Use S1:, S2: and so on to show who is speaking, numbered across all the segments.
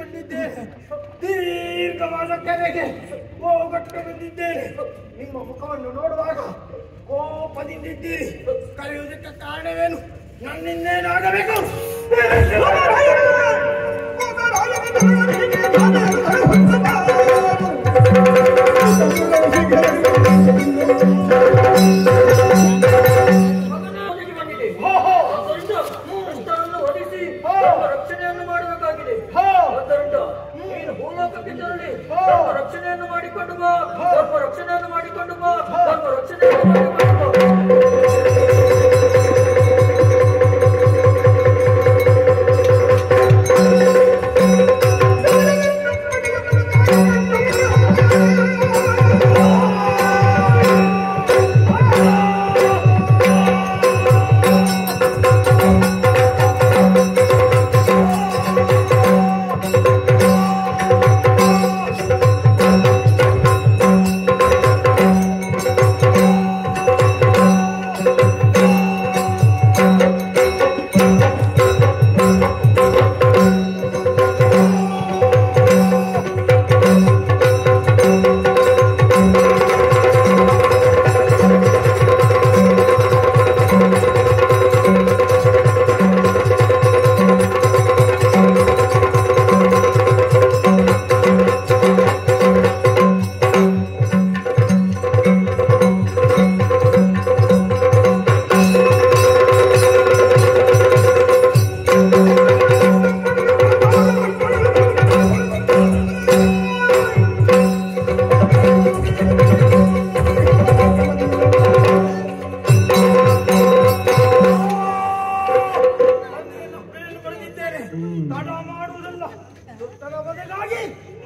S1: ಬಂದಿದ್ದೇನೆ ದೀರ್ಘವಾದ ಕೆರೆಗೆ ಹೋಗಕ್ಕೆ ಬಂದಿದ್ದೇನೆ ನಿಮ್ಮ ಮುಖವನ್ನು ನೋಡುವಾಗ ಕೋಪದಿಂದಿದ್ದೀರಿ ಕರೆಯುವುದಕ್ಕೆ ಕಾರಣವೇನು ನನ್ನಿಂದೇನಾಗಬೇಕು
S2: ಮಗನಿಗೆ ಬಂದಿದೆ ಆದ್ದರಿಂದ ದುಷ್ಟರನ್ನು ವಧಿಸಿ ನಮ್ಮ ರಕ್ಷಣೆಯನ್ನು ಮಾಡಬೇಕಾಗಿದೆ ಆದ್ದರಿಂದ ನೀನು ಭೂಲೋಕಕ್ಕೆ ತೆರಳಿ ಧರ್ಮ ರಕ್ಷಣೆಯನ್ನು ಮಾಡಿಕೊಂಡು ಬಾ ಧರ್ಮ ರಕ್ಷಣೆಯನ್ನು ಮಾಡಿಕೊಂಡು ಬಾ ಧರ್ಮ ರಕ್ಷಣೆಯನ್ನು ಮಾಡಿಕೊಂಡು ಬಾ
S1: ನಾನೇನು ಪ್ರೇರಣೆ ಪಡೆದಿದ್ದೇನೆ ತಡ ಮಾಡುವುದಲ್ಲ ದುಷ್ಟರ ಬದಲಾಗಿ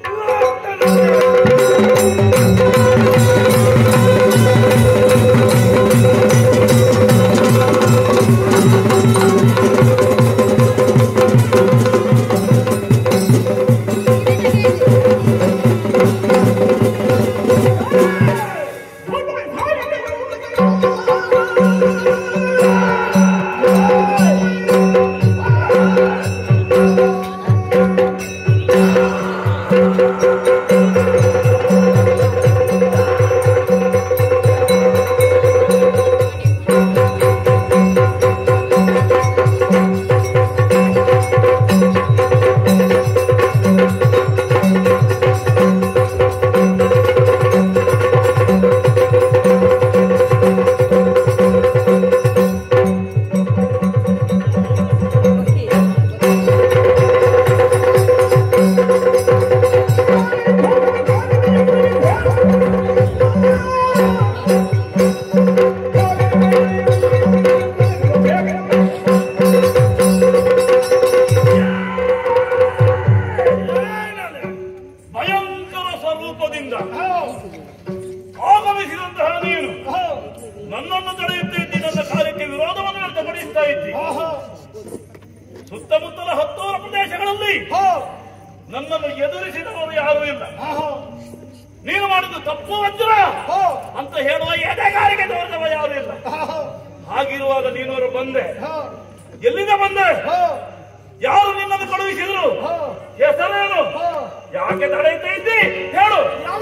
S3: ಭಯಂಕರ ಸ್ವರೂಪದಿಂದ ಆಗಮಿಸಿದಂತಹ ನೀನು ನನ್ನನ್ನು ತಡೆಯುತ್ತಿದ್ದಿ ನನ್ನ ಕಾರ್ಯಕ್ಕೆ ವಿರೋಧವನ್ನು ವ್ಯಕ್ತಪಡಿಸ್ತಾ ಇದ್ದಿ ಸುತ್ತಮುತ್ತಲ ಹತ್ತಾರು ಪ್ರದೇಶಗಳಲ್ಲಿ ನನ್ನನ್ನು ಎದುರಿಸಿದವರು ಯಾರೂ ಇಲ್ಲ ನೀನು ಮಾಡಿದ ತಪ್ಪು ವಜ್ರ ಅಂತ ಹೇಳುವ ಎದೆಗಾರಿಗೆ ತೋರಿದವ ಯಾರೂ ಇಲ್ಲ ಹಾಗಿರುವಾಗ ನೀನವರು ಬಂದೆ ಎಲ್ಲಿಂದ ಬಂದೆ ಯಾರು ನಿನ್ನನ್ನು ಕಳುಹಿಸಿದ್ರು ಹೆಸರೇನು ಯಾಕೆ ತಡೆಯುತ್ತಾ ಇದ್ದಿ ಹೇಳು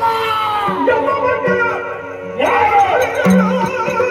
S3: ಯಾರು?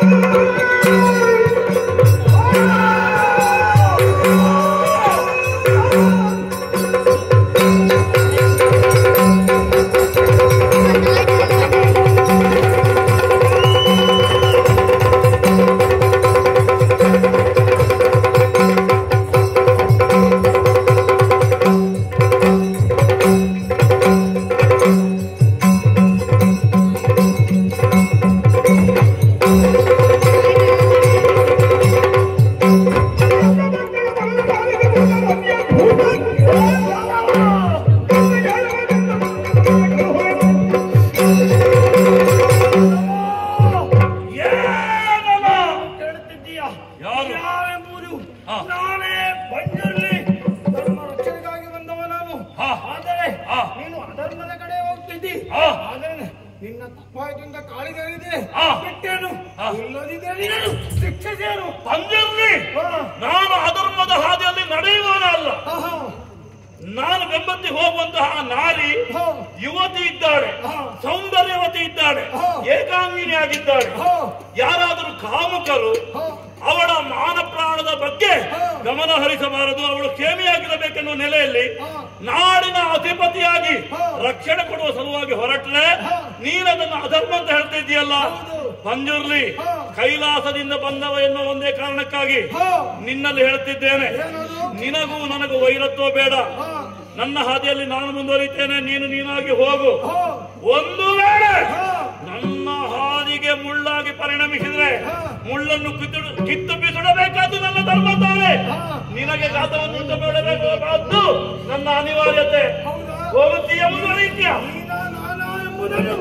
S3: ಏನಲ್ಲ?
S1: ಕೇಳುತ್ತಿದ್ದೀಯಾ
S3: ಯಾರು?
S1: ಯಾವೆಂಬುದು
S3: ಹಾ.
S1: ನಾನೇ ಬಂದಿರಲಿ ಧರ್ಮ ರಕ್ಷಣೆಗಾಗಿ ಬಂದವ ನಾನು
S3: ಹಾ.
S1: ಆದರೆ
S3: ಹಾ.
S1: ನೀನು ಅಧರ್ಮದ ಕಡೆ ಹೋಗ್ತಿದ್ದಿ
S3: ಹಾ.
S1: ಆದರೆ ನಿನ್ನ ತಪ್ಪಾಯ್ತಿಂದ ಕಾಳಿಗಳಿದೆ
S3: ಹಾ.
S1: ಬಿಟ್ಟೇನು
S3: ಹಾ.
S1: ಇಲ್ಲದಿದ್ದರೆ ನೀನು ಶಿಕ್ಷೆಸೇನು
S3: ತಂದಿರ್ಲಿ
S1: ಹಾ.
S3: ನಾನು ಅಧರ್ಮದ ಹಾದಿಯಲ್ಲಿ ನಡೆಯುವವನೇ ಅಲ್ಲ
S1: ಹಾ, ಹಾ.
S3: ನಾನು ಬೆಂಬತ್ತಿ ಹೋಗುವಂತಹ ನಾರಿ
S1: ಹಾ.
S3: ಯುವತಿ ಇದ್ದಾಳೆ
S1: ಹಾ.
S3: ಸೌಂದರ್ಯವತಿ ಇದ್ದಾಳೆ
S1: ಹಾ.
S3: ಏಕಾಂಗಿನಿ ಆಗಿದ್ದಾಳೆ
S1: ಹಾ.
S3: ಯಾರಾದರೂ ಕಾಮುಕರು
S1: ಹಾ.
S3: ಅವಳ ಮಾನ ಪ್ರಾಣದ ಬಗ್ಗೆ
S1: ಹಾ.
S3: ಗಮನ ಹರಿಸಬಾರದು ಅವಳು ಕ್ಷೇಮಿಯಾಗಿರಬೇಕೆನ್ನುವ ನೆಲೆಯಲ್ಲಿ
S1: ಹಾ.
S3: ನಾಡಿನ ಅಧಿಪತಿಯಾಗಿ
S1: ಹಾ.
S3: ರಕ್ಷಣೆ ಕೊಡುವ ಸಲುವಾಗಿ ಹೊರಟ್ರೆ
S1: ಹಾ.
S3: ನೀನದನ್ನು ಅಧರ್ಮ ಅಂತ ಹೇಳ್ತಾ ಇದೆಯಲ್ಲ
S1: ಹೌದು.
S3: ಪಂಜುರ್ಲಿ
S1: ಹಾ.
S3: ಕೈಲಾಸದಿಂದ ಬಂದವ ಎನ್ನುವ ಒಂದೇ ಕಾರಣಕ್ಕಾಗಿ
S1: ಹಾ.
S3: ನಿನ್ನಲ್ಲಿ ಹೇಳ್ತಿದ್ದೇನೆ
S1: ಏನದು
S3: ನಿನಗೂ ನನಗೂ ವೈರತ್ವ ಬೇಡ
S1: ಹಾ.
S3: ನನ್ನ ಹಾದಿಯಲ್ಲಿ ನಾನು ಮುಂದುವರಿತೇನೆ ನೀನು ನೀನಾಗಿ ಹೋಗು
S1: ಹಾ.
S3: ಒಂದು ವೇಳೆ
S1: ಹಾ.
S3: ನನ್ನ ಹಾದಿಗೆ ಮುಳ್ಳಾಗಿ ಪರಿಣಮಿಸಿದ್ರೆ
S1: ಹಾ.
S3: ಮುಳ್ಳನ್ನು ಕಿತ್ತು ಕಿತ್ತು ಬಿಸಿಡಬೇಕಾದ್ದು ನನ್ನ ಧರ್ಮ ತಾನೆ
S1: ಹಾ.
S3: ನಿನಗೆ ಘಾತವನ್ನು ಉಂಟು ಮಾಡಬೇಕಾದ್ದು ನನ್ನ ಅನಿವಾರ್ಯತೆ
S1: ಹೌದಾ?
S3: ಹೋಗುತ್ತೀಯ ಮುಂದುವರಿತೀಯ
S1: ನೀನಾ ನಾನಾ ಎಂಬುದನ್ನು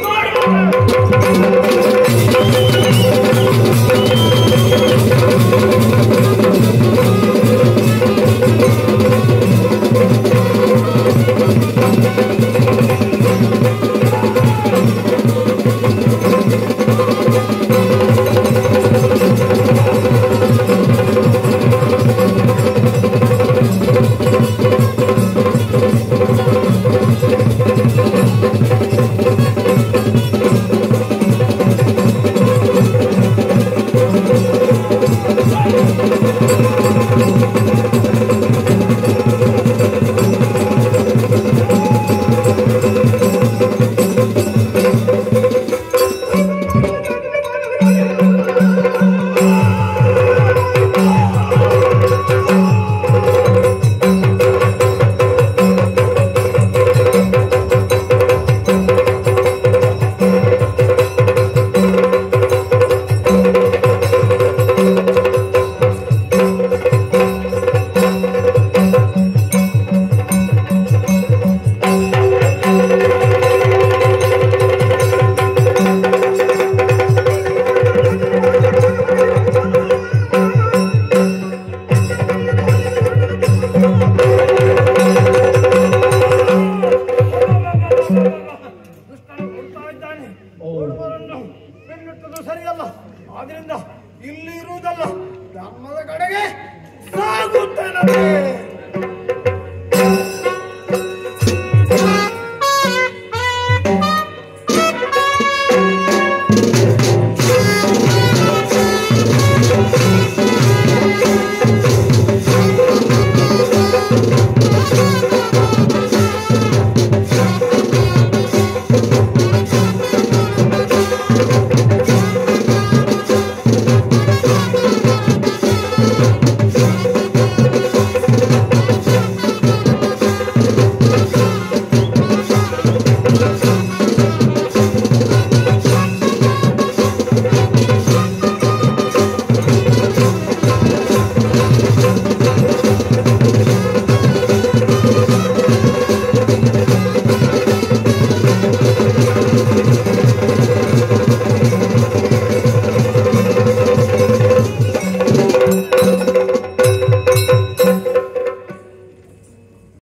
S1: ದುಷ್ಟನು ಕೊಡ್ತಾ ಇದ್ದಾನೆ ಓಡುವವರನ್ನು ಬೆನ್ನಟ್ಟುವುದು ಸರಿಯಲ್ಲ ಆದ್ರಿಂದ ಇಲ್ಲಿ ಇರುವುದಲ್ಲ ಧರ್ಮದ